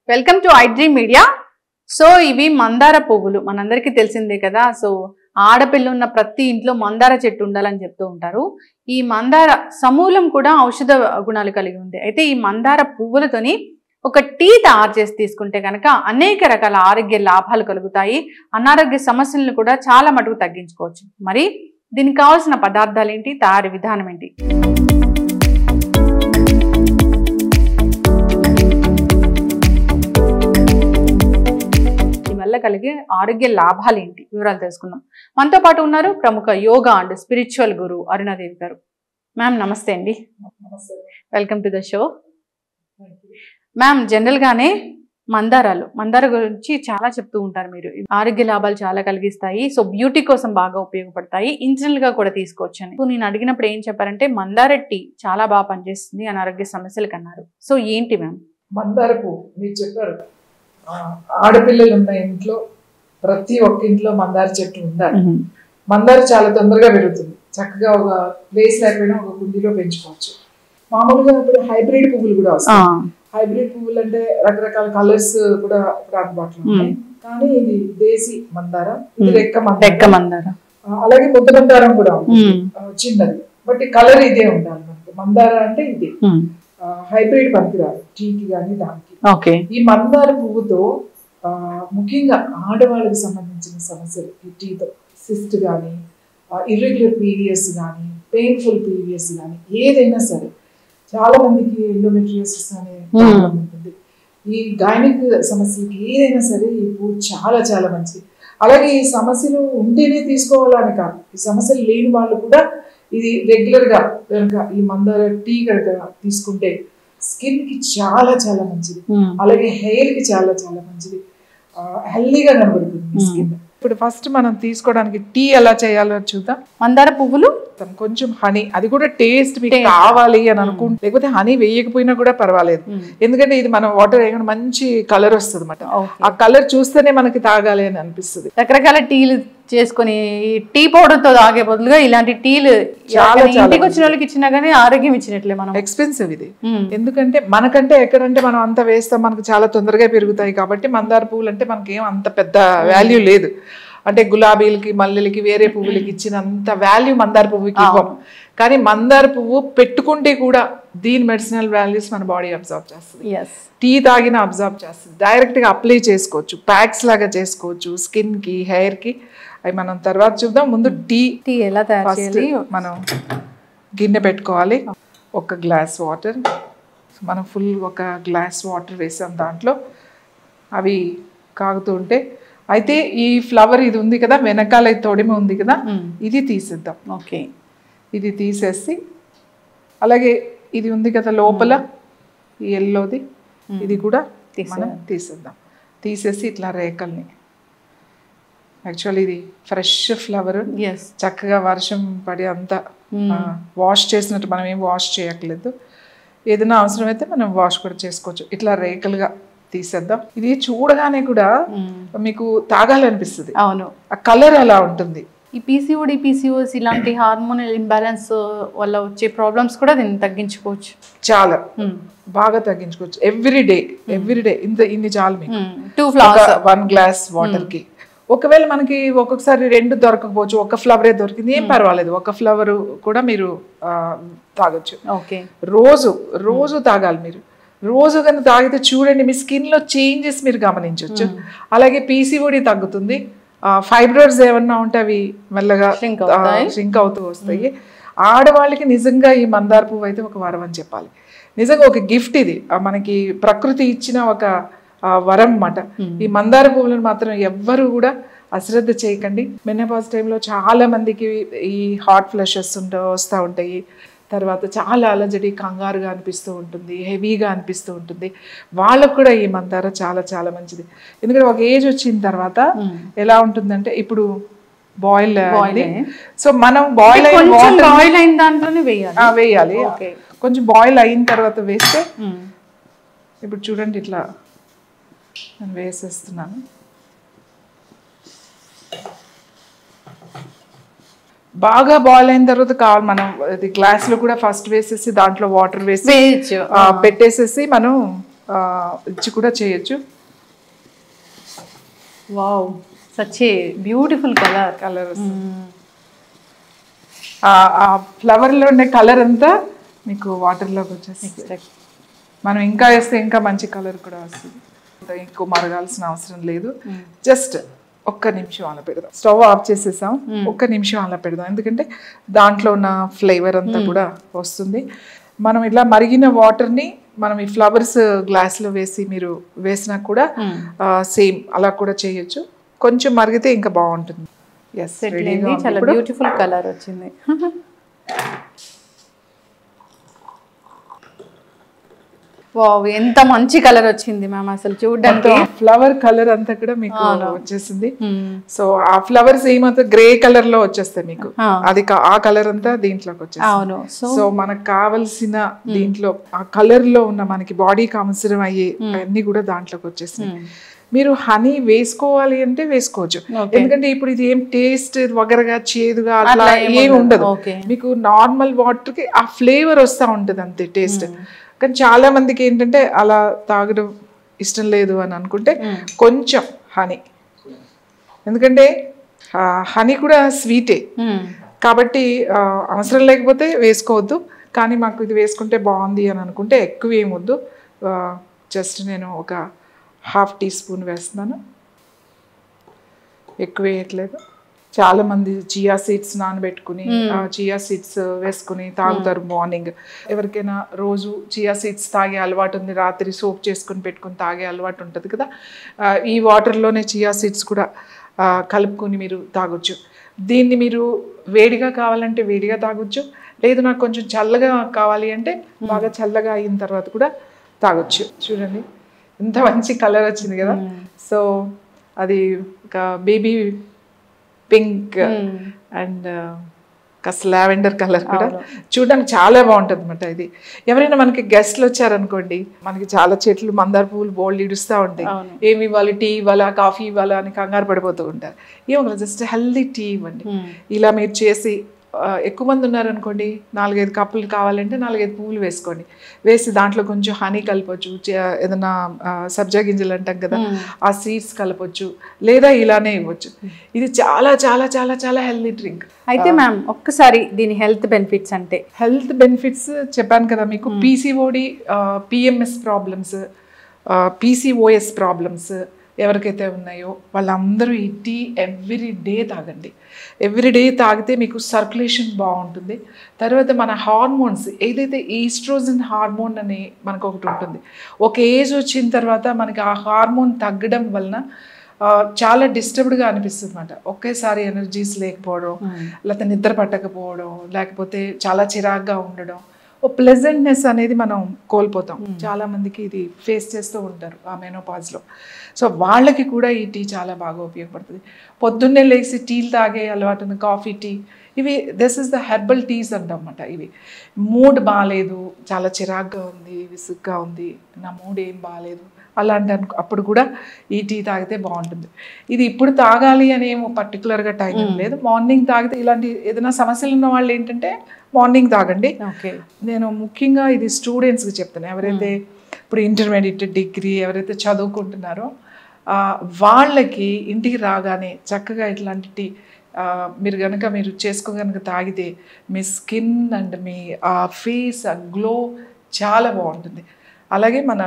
Welcome to iDream media so ఇవి మందార పువ్వులు మనందరికీ తెలిసిందే కదా సో ఆడపిల్ల ఉన్న ప్రతి ఇంట్లో మందార చెట్టు ఉండాలని చెప్తూ ఉంటారు ఈ మందార సమూలం కూడా ఔషధ గుణాలు కలిగి ఉంది అయితే ఈ మందార పువ్వులతోని ఒక టీ తయారు చేసి తీసుకుంటే కనుక అనేక రకాల ఆరోగ్య లాభాలు కలుగుతాయి అనారోగ్య సమస్యలను కూడా చాలా మటుకు తగ్గించుకోవచ్చు మరి దీనికి కావాల్సిన పదార్థాలు ఏంటి తయారీ విధానం ఏంటి వల్ల కలిగే ఆరోగ్య లాభాలు ఏంటి వివరాలు తెలుసుకుందాం మనతో పాటు ఉన్నారు ప్రముఖ యోగా అండ్ స్పిరిచువల్ గురు అరుణాదేవి గారు మ్యామ్ నమస్తే అండి welcome to the show ma'am general గానే మందారాలు మందార గురించి చాలా చెప్తూ ఉంటారు మీరు ఆరోగ్య లాభాలు చాలా కలిగిస్తాయి సో బ్యూటీ కోసం బాగా ఉపయోగపడతాయి ఇన్సిడెంట్ గా కూడా తీసుకోవచ్చు అని సో నేను అడిగినప్పుడు ఏం చెప్పారంటే మందార టీ చాలా బాగా పనిచేస్తుంది అనారోగ్య సమస్యలకు అన్నారు సో ఏంటి మ్యామ్ మందార పువ్వు మీరు చెప్పారు ఆ, ఆడపిల్లలు ఉన్న ఇంట్లో ప్రతి ఒక్క ఇంట్లో మందార చెట్టు ఉండాలి మందార చాలా తొందరగా పెరుగుతుంది చక్కగా ఒక వేసి లేకపోయినా ఒక కుండీలో పెంచుకోవచ్చు మామూలుగా ఇప్పుడు హైబ్రిడ్ పువ్వులు కూడా వస్తాయి హైబ్రిడ్ పువ్వులు అంటే రకరకాల కలర్స్ కూడా ఇప్పుడు అందుబాటులో ఉన్నాయి కానీ ఇది దేశీ మందార ఇది Hmm. రెక్క రెక్క మందార మందార ఆ, అలాగే ముద్ద మందారం కూడా ఉంది ఆ, చిన్నది బట్ కలర్ ఇదే ఉండాలి మనకి మందార అంటే ఇది హైబ్రిడ్ పనికిరాదు టీకి కానీ దానికి ఓకే ఈ మందార పువ్వుతో ఆ, ముఖ్యంగా ఆడవాళ్ళకి సంబంధించిన సమస్యలు ఈ టీతో సిస్ట్ కానీ ఇర్రెగ్యులర్ పీరియడ్స్ కానీ పెయిన్ఫుల్ పీరియడ్స్ కానీ ఏదైనా సరే చాలా మందికి ఎండోమెట్రియోసిస్ అనే ప్రాబ్లం ఉంటుంది ఈ గైనిక్ సమస్యలకి ఏదైనా సరే ఈ పువ్వు చాలా చాలా మంచిది అలాగే ఈ సమస్యలు ఉంటేనే తీసుకోవాలని కాదు ఈ సమస్యలు లేని వాళ్ళు కూడా ఇది రెగ్యులర్ గా కనుక ఈ మందార టీ కనుక తీసుకుంటే స్కిన్ కి చాలా చాలా మంచిది అలాగే హెయిర్ కి చాలా చాలా మంచిది హెల్దీగా కనబడుతుంది Hmm. స్కిన్ ఇప్పుడు ఫస్ట్ మనం తీసుకోవడానికి టీ ఎలా చేయాలో చూద్దాం మందార పువ్వులు కొంచెం హనీ అది కూడా టేస్ట్ మీకు Taste. కావాలి అని అనుకుంటే లేకపోతే హనీ వేయకపోయినా కూడా పర్వాలేదు ఎందుకంటే ఇది మనం వాటర్ వేయకుండా మంచి కలర్ వస్తుంది అనమాట ఓకే. ఆ కలర్ చూస్తేనే మనకి తాగాలి అని అనిపిస్తుంది రకరకాల టీలు చేసుకొని ఈ టీ పౌడర్ తో తాగే బదులుగా ఇలాంటి టీలు చాలా, ఎవరికైనా చాలా ఇంటికి వచ్చిన వాళ్ళకి ఇచ్చినా గానీ ఆరోగ్యం ఇచ్చినట్లే మనం ఎక్స్పెన్సివ్ ఇది మ్మ్. ఎందుకంటే మనకంటే ఎక్కడంటే మనం అంత వేస్తాం మనకు చాలా తొందరగా పెరుగుతాయి కాబట్టి మందార పువ్వులు అంటే మనకి ఏం అంత పెద్ద వాల్యూ లేదు అంటే గులాబీలకి మల్లెలకి వేరే పువ్వులకి ఇచ్చినంత వాల్యూ మందార పువ్వుకి ఇవ్వం కానీ మందార పువ్వు పెట్టుకుంటే కూడా దీని మెడిసినల్ వాల్యూస్ మన బాడీ అబ్జర్వ్ చేస్తుంది Yes. టీ తాగిన అబ్జర్వ్ చేస్తుంది డైరెక్ట్గా అప్లై చేసుకోవచ్చు ప్యాక్స్ లాగా చేసుకోవచ్చు స్కిన్కి హెయిర్కి అవి మనం తర్వాత చూద్దాం ముందు టీ టీ ఎలా తయారు ఫస్ట్ చేయాలి మనం గిన్నె పెట్టుకోవాలి ఒక గ్లాస్ వాటర్ మనం ఫుల్ ఒక గ్లాస్ వాటర్ వేసాం దాంట్లో అవి కాగుతూ ఉంటే అయితే ఈ ఫ్లవర్ ఇది ఉంది కదా వెనకాల ఈ తొడిమ ఉంది కదా మ్మ్. ఇది తీసేద్దాం ఓకే ఇది తీసేసి అలాగే ఇది ఉంది కదా లోపల ఈ ఎల్లోది ఇది కూడా మనం తీసేద్దాం తీసేసి ఇట్లా రేకల్ని యాక్చువల్లీ ఇది ఫ్రెష్ ఫ్లవర్ ఎస్ చక్కగా వర్షం పడి అంతా వాష్ చేసినట్టు మనం ఏం వాష్ చేయట్లేదు ఏదైనా అవసరమైతే మనం వాష్ కూడా చేసుకోవచ్చు ఇట్లా రేకలుగా తీసేద్దాం ఇది చూడగానే కూడా మీకు తాగాలనిపిస్తుంది అవును ఆ కలర్ అలా ఉంటుంది ఈ పీసీఓడి పీసీఓస్ ఇలాంటి హార్మోనల్ ఇంబ్యాలెన్స్ వల్ల వచ్చే ప్రాబ్లమ్స్ కూడా దీన్ని తగ్గించుకోవచ్చు చాలా బాగా తగ్గించుకోవచ్చు ఎవ్రీ డే ఎవ్రీ డే ఇంత ఇన్ని చాలు మీకు two flowers one glass water కి ఒకవేళ మనకి ఒక్కొక్కసారి రెండు దొరకకపోవచ్చు ఒక ఫ్లవరే దొరికింది ఏం పర్వాలేదు ఒక ఫ్లవర్ కూడా మీరు ఆ, తాగొచ్చు ఓకే రోజు రోజు తాగాలి మీరు రోజు కనుక తాగితే చూడండి మీ స్కిన్ లో చేంజెస్ మీరు గమనించవచ్చు అలాగే పీసీఓడి తగ్గుతుంది ఫైబ్రోయిడ్స్ ఏమన్నా ఉంటే అవి మెల్లగా Shrink అవుతాయి. ష్రింక్ అవుతూ వస్తాయి ఆడవాళ్ళకి నిజంగా ఈ మందార పువ్వు అయితే ఒక వరం అని చెప్పాలి నిజంగా ఒక గిఫ్ట్ ఇది ఆ మనకి ప్రకృతి ఇచ్చిన ఒక ఆ, వరం అన్నమాట ఈ మందార పువ్వులను మాత్రం ఎవ్వరు కూడా అశ్రద్ధ చేయకండి మెనపాజ్ టైంలో చాలా మందికి ఈ హాట్ ఫ్లషెస్ ఉంట వస్తూ ఉంటాయి తర్వాత చాలా అలజడి కంగారుగా అనిపిస్తూ ఉంటుంది హెవీగా అనిపిస్తూ ఉంటుంది వాళ్ళకు కూడా ఈ మందార చాలా చాలా మంచిది ఎందుకంటే ఒక ఏజ్ వచ్చిన తర్వాత ఎలా ఉంటుందంటే ఇప్పుడు బాయిల్ అయింది సో మనం బాయిల్ అయిన కొంచెం బాయిల్ అయిన దాంట్లోనే వేయాలి ఆ, వేయాలి Okay. కొంచెం బాయిల్ అయిన తర్వాత వేస్తే ఇప్పుడు చూడండి ఇట్లా నేను వేసేస్తున్నాను బాగా బాయిల్ అయిన తర్వాత కావాలి మనం అది గ్లాస్ లో కూడా ఫస్ట్ వేసేసి దాంట్లో వాటర్ వేసి వేయచ్చు ఆ, పెట్టేసేసి మనం ఆ, ఇచ్చి కూడా చేయొచ్చు wow such a beautiful colour colour ఆ ఫ్లవర్లో ఉండే కలర్ అంతా మీకు వాటర్లోకి వచ్చేస్తుంది మనం ఇంకా వేస్తే ఇంకా మంచి కలర్ కూడా వస్తుంది ఇంకా ఎక్కువ మరగాల్సిన అవసరం లేదు జస్ట్ ఒక్క నిమిషం అలా పెడదాం స్టవ్ ఆఫ్ చేసేసాం ఒక్క నిమిషం అలా పెడదాం ఎందుకంటే దాంట్లో ఉన్న ఫ్లేవర్ అంతా కూడా వస్తుంది మనం ఇలా మరిగిన వాటర్ని మనం ఈ ఫ్లవర్స్ గ్లాస్లో వేసి మీరు వేసినా కూడా సేమ్ అలా కూడా చేయొచ్చు కొంచెం మరిగితే ఇంకా బాగుంటుంది ఎస్ సెటిల్ అయింది చాలా బ్యూటిఫుల్ కలర్ వచ్చింది వావ్ ఎంత మంచి కలర్ వచ్చింది మ్యామ్ అసలు చూడడానికి ఫ్లవర్ కలర్ అంతా కూడా మీకు వచ్చేసింది సో ఆ ఫ్లవర్స్ ఏమంతా గ్రే కలర్ లో వచ్చేస్తాయి మీకు ఆ. అది కా- ఆ కలర్ అంతా దీంట్లోకి వచ్చేస్తుంది అవును సో సో మనకు కావలసిన దీంట్లో ఆ కలర్ లో ఉన్న మనకి బాడీకి అవసరం అయ్యే అన్ని కూడా దాంట్లోకి వచ్చేసినాయి మీరు హనీ వేసుకోవాలి అంటే వేసుకోవచ్చు ఎందుకంటే ఇప్పుడు ఇది ఏం టేస్ట్ వగరగా చేదుగా అట్లా ఏమి ఉండదు ఓకే మీకు నార్మల్ వాటర్ కి ఆ ఫ్లేవర్ వస్తూ ఉంటుంది అంతే టేస్ట్ కానీ చాలా మందికి ఏంటంటే అలా తాగడం ఇష్టం లేదు అని అనుకుంటే కొంచెం హనీ ఎందుకంటే హనీ కూడా స్వీటే కాబట్టి ఆ, అవసరం లేకపోతే వేసుకోవద్దు కానీ మాకు ఇది వేసుకుంటే బాగుంది అని అనుకుంటే ఎక్కువ ఏమొద్దు జస్ట్ నేను ఒక హాఫ్ టీ స్పూన్ వేస్తున్నాను ఎక్కువ వేయట్లేదు చాలా మంది చియా సీడ్స్ నానబెట్టుకుని చియా సీడ్స్ వేసుకుని తాగుతారు మార్నింగ్ ఎవరికైనా రోజు చియా సీడ్స్ తాగే అలవాటు ఉంది రాత్రి సోప్ చేసుకుని పెట్టుకుని తాగే అలవాటు ఉంటుంది కదా ఆ, ఈ వాటర్లోనే చియా సీడ్స్ కూడా ఆ, కలుపుకొని మీరు తాగొచ్చు దీన్ని మీరు వేడిగా కావాలంటే వేడిగా తాగొచ్చు లేదు నాకు కొంచెం చల్లగా కావాలి అంటే బాగా చల్లగా అయిన తర్వాత కూడా తాగొచ్చు చూడండి ఎంత మంచి కలర్ వచ్చింది కదా సో అది ఒక బేబీ పింక్ అండ్ కాస్త లావెండర్ కలర్ కూడా చూడడానికి చాలా బాగుంటుంది అనమాట ఇది ఎవరైనా మనకి గెస్ట్లు వచ్చారనుకోండి మనకి చాలా చెట్లు మందార పువ్వులు బోల్డ్ ఇడుస్తూ ఉంటాయి అవును. ఏమి ఇవ్వాలి టీ ఇవ్వాలా కాఫీ ఇవ్వాలా అని కంగారు పడిపోతూ ఉంటారు ఏమో జస్ట్ హెల్దీ టీ ఇవ్వండి ఇలా మీరు చేసి ఆ, ఎక్కువ మంది ఉన్నారనుకోండి నాలుగైదు కప్పులు కావాలంటే నాలుగైదు పువ్వులు వేసుకోండి వేసి దాంట్లో కొంచెం హనీ కలపొచ్చు చే- ఏదైనా ఆ, సబ్జా గింజలు అంటాం కదా ఆ సీడ్స్ కలపొచ్చు లేదా ఇలానే ఇవ్వచ్చు ఇది చాలా చాలా చాలా చాలా హెల్దీ డ్రింక్ అయితే మ్యామ్ ఒక్కసారి దీని హెల్త్ బెనిఫిట్స్ అంటే హెల్త్ బెనిఫిట్స్ చెప్పాను కదా మీకు PCOD PMS problems PCOS problems ఎవరికైతే ఉన్నాయో వాళ్ళందరూ ఈ టీ ఎవ్రీ డే తాగండి ఎవ్రీ డే తాగితే మీకు సర్క్యులేషన్ బాగుంటుంది తర్వాత మన హార్మోన్స్ ఏదైతే ఈస్ట్రోజన్ హార్మోన్ అని మనకు ఒకటి ఉంటుంది ఒక ఏజ్ వచ్చిన తర్వాత మనకి ఆ హార్మోన్ తగ్గడం వలన ఆ, చాలా డిస్టర్బ్డ్గా అనిపిస్తుంది అనమాట ఒకేసారి ఎనర్జీస్ లేకపోవడం లేకపోతే నిద్ర పట్టకపోవడం లేకపోతే చాలా చిరాగ్గా ఉండడం ఓ ప్లెజెంట్నెస్ అనేది మనం కోల్పోతాం చాలా మందికి ఇది ఫేస్ చేస్తూ ఉంటారు ఆ మెనోపాజ్లో సో వాళ్ళకి కూడా ఈ టీ చాలా బాగా ఉపయోగపడుతుంది పొద్దున్నే లేచి టీలు తాగే అలవాటు ఉంది కాఫీ టీ ఇవి this is the herbal teas అంటమాట ఇవి మూడ్ బాగాలేదు చాలా చిరాగ్గా ఉంది విసుగ్గా ఉంది నా మూడ్ ఏం బాగాలేదు అలాంటి అనుకో అప్పుడు కూడా ఈ టీ తాగితే బాగుంటుంది ఇది ఇప్పుడు తాగాలి అని ఏమో పర్టికులర్గా టైం ఏం లేదు మార్నింగ్ తాగితే ఇలాంటి ఏదైనా సమస్యలు ఉన్న వాళ్ళు ఏంటంటే మార్నింగ్ తాగండి ఓకే నేను ముఖ్యంగా ఇది స్టూడెంట్స్కి చెప్తాను ఎవరైతే ఇప్పుడు ఇంటర్మీడియట్ డిగ్రీ ఎవరైతే చదువుకుంటున్నారో ఆ, వాళ్ళకి ఇంటికి రాగానే చక్కగా ఇట్లాంటి టీ ఆ, మీరు కనుక మీరు చేసుకో కనుక తాగితే మీ స్కిన్ అండ్ మీ ఆ ఫేస్ ఆ గ్లో చాలా బాగుంటుంది అలాగే మన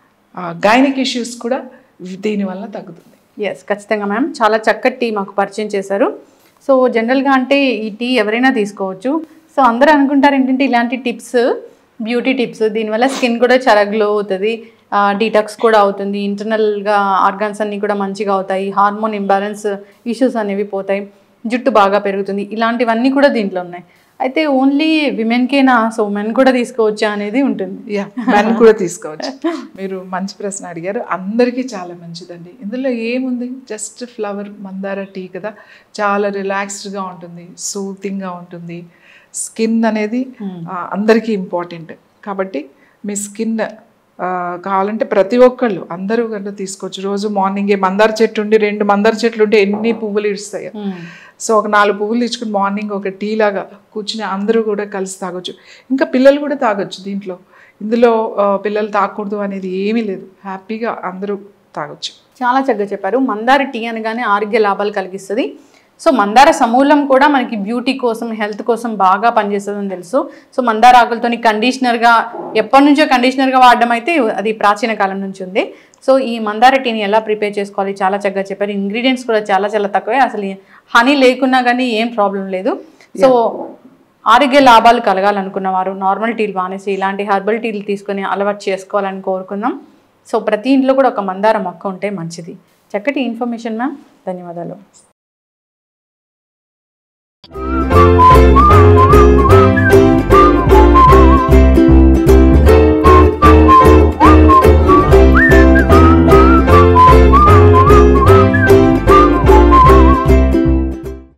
గైనిక్ ఇష్యూస్ కూడా దీనివల్ల తగ్గుతుంది ఎస్ ఖచ్చితంగా మ్యామ్ చాలా చక్కటి టీ మాకు పరిచయం చేశారు సో జనరల్గా అంటే ఈ టీ ఎవరైనా తీసుకోవచ్చు సో అందరూ అనుకుంటారు ఏంటంటే ఇలాంటి టిప్స్ బ్యూటీ టిప్స్ దీనివల్ల స్కిన్ కూడా చాలా గ్లో అవుతుంది డీటాక్స్ కూడా అవుతుంది ఇంటర్నల్గా ఆర్గాన్స్ అన్నీ కూడా మంచిగా అవుతాయి హార్మోన్ ఇంబ్యాలెన్స్ ఇష్యూస్ అనేవి పోతాయి జుట్టు బాగా పెరుగుతుంది ఇలాంటివన్నీ కూడా దీంట్లో ఉన్నాయి అయితే ఓన్లీ విమెన్కేనా సో మెన్ కూడా తీసుకోవచ్చా అనేది ఉంటుంది యా మెన్ కూడా తీసుకోవచ్చు మీరు మంచి ప్రశ్న అడిగారు అందరికీ చాలా మంచిదండి ఇందులో ఏముంది జస్ట్ ఫ్లవర్ మందార టీ కదా చాలా రిలాక్స్డ్గా ఉంటుంది సూతింగ్గా ఉంటుంది స్కిన్ అనేది ఆ, అందరికీ ఇంపార్టెంట్ కాబట్టి మీ స్కిన్ కావాలంటే ప్రతి ఒక్కళ్ళు అందరూ కనుక తీసుకోవచ్చు రోజు మార్నింగే మందార చెట్టు ఉండి రెండు మందార చెట్లు ఉంటే ఎన్ని పువ్వులు ఇస్తాయి సో ఒక నాలుగు పువ్వులు ఇచ్చుకుని మార్నింగ్ ఒక టీ లాగా కూర్చుని అందరూ కూడా కలిసి తాగొచ్చు ఇంకా పిల్లలు కూడా తాగొచ్చు దీంట్లో ఇందులో ఆ, పిల్లలు తాగకూడదు అనేది ఏమీ లేదు హ్యాపీగా అందరూ తాగొచ్చు చాలా చక్కగా చెప్పారు మందార టీ అనగానే ఆరోగ్య లాభాలు కలిగిస్తుంది సో మందార సమూలం కూడా మనకి బ్యూటీ కోసం హెల్త్ కోసం బాగా పనిచేస్తుందని తెలుసు సో మందార ఆకులతోని కండిషనర్గా ఎప్పటి నుంచో కండిషనర్గా వాడడం అయితే అది ప్రాచీన కాలం నుంచి ఉంది సో ఈ మందార టీని ఎలా ప్రిపేర్ చేసుకోవాలి చాలా చక్కగా చెప్పారు ఇంగ్రీడియంట్స్ కూడా చాలా చాలా తక్కువే అసలు హనీ లేకున్నా కానీ ఏం ప్రాబ్లం లేదు సో ఆరోగ్య లాభాలు కలగాలనుకున్న వారు నార్మల్ టీలు మానేసి ఇలాంటి హర్బల్ టీలు తీసుకొని అలవాటు చేసుకోవాలని కోరుకుందాం సో ప్రతి ఇంట్లో కూడా ఒక మందార మొక్క ఉంటే మంచిది చక్కటి ఇన్ఫర్మేషన్ మ్యామ్ ధన్యవాదాలు